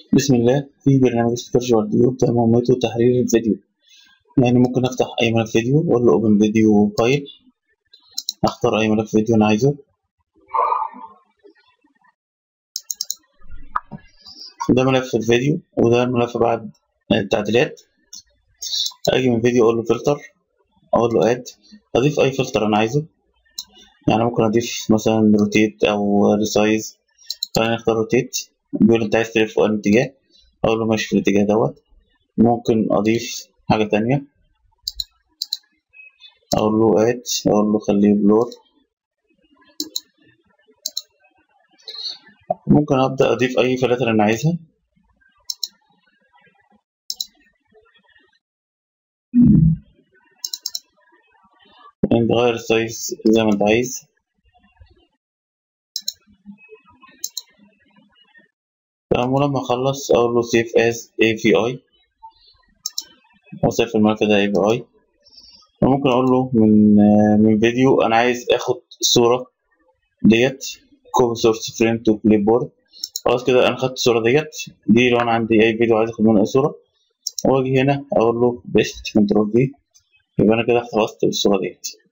بسم الله في برنامج اسمه فيرجوال ديو ده مهمته تحرير الفيديو يعني ممكن افتح اي ملف فيديو واقول له اوبن فيديو فايل اختار اي ملف فيديو انا عايزه ده ملف الفيديو وده الملف بعد التعديلات اجي من فيديو اقول له فلتر اقول له اد اضيف اي فلتر انا عايزه يعني ممكن اضيف مثلا روتيت او ريسايز خلينا نختار روتيت بيقول انت عايز تلف في انهي اتجاه اقول له ماشي في الاتجاه دوت ممكن اضيف حاجة تانية اقول له اد اقول له خليه بلور ممكن ابدا اضيف اي فلاتر انا عايزها انت غير السايز زي ما انت عايز تمام ولما اخلص اقول له سيف از اي في اي وسيف الملف ده اي في اي وممكن اقول له من من فيديو انا عايز اخد الصوره ديت كوبي سورس فريم تو كليب بورد خلاص كده انا خدت الصوره ديت دي لو انا عندي اي فيديو عايز اخد منه اي صوره واجي هنا اقول له بيست كنترول في يبقى انا كده خلصت الصوره ديت